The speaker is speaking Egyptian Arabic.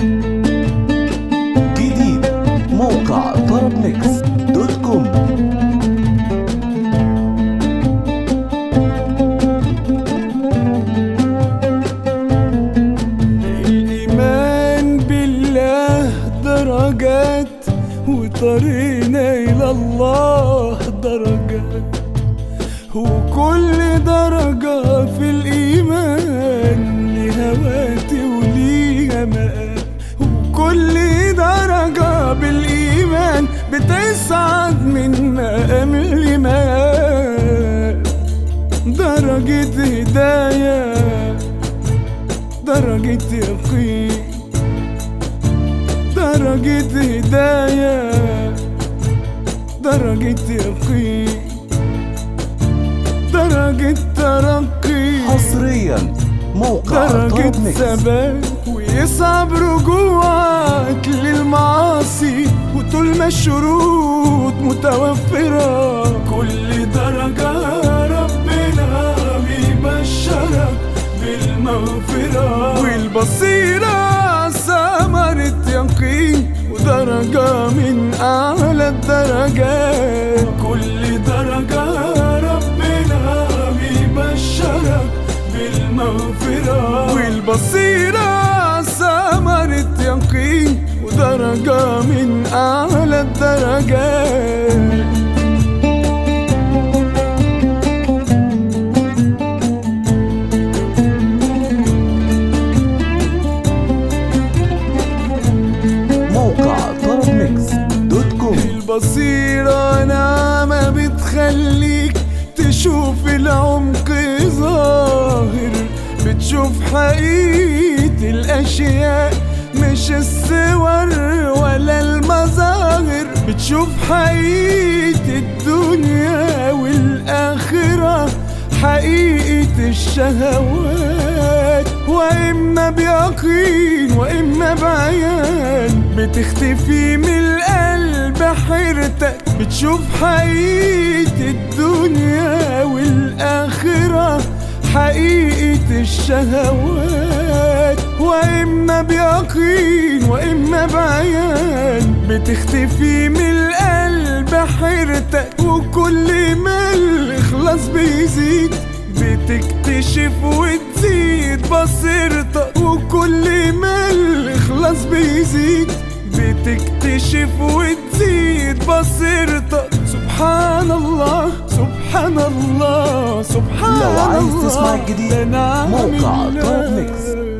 جديد موقع طرب ميكس دوت كوم الإيمان بالله درجات وطريقنا إلى الله درجات وكل درجة في الإيمان لها وقت وليها مقام وكل درجة بالإيمان بتصعد من مقام لمقام درجة هداية درجة يقين درجة هداية درجة يقين درجة ترقي حصريا موقع درجة طرب ميكس ثبات ويصعب رجوعك للمعاصي وطول ما الشروط متوفرة كل درجة ربنا بيبشرك بالمغفرة والبصيرة ثمرة يقين ودرجة من أعلى الدرجات كل درجة ربنا بيبشرك بالمغفرة والبصيرة ثمرة يقين ودرجة من أعلى الدرجات موقع طرب ميكس دوت كوم البصيرة نعمة بتخليك تشوف العمق ظاهر بتشوف حقيقة الأشياء مش الصور ولا المظاهر بتشوف حقيقة الدنيا والآخرة حقيقة الشهوات وإما بيقين وإما بعيان بتختفي من القلب حيرتك بتشوف حقيقة الدنيا والآخرة حقيقة الشهوات وإما بيقين وإما بعيان بتختفي من القلب حيرتك وكل ما الإخلاص بيزيد بتكتشف وتزيد بصيرتك وكل ما الإخلاص بيزيد بتكتشف وتزيد بصيرتك سبحان الله سبحان الله سبحان لو عايز الله تسمع الجديد، ده نعم موقع الله. طرب ميكس.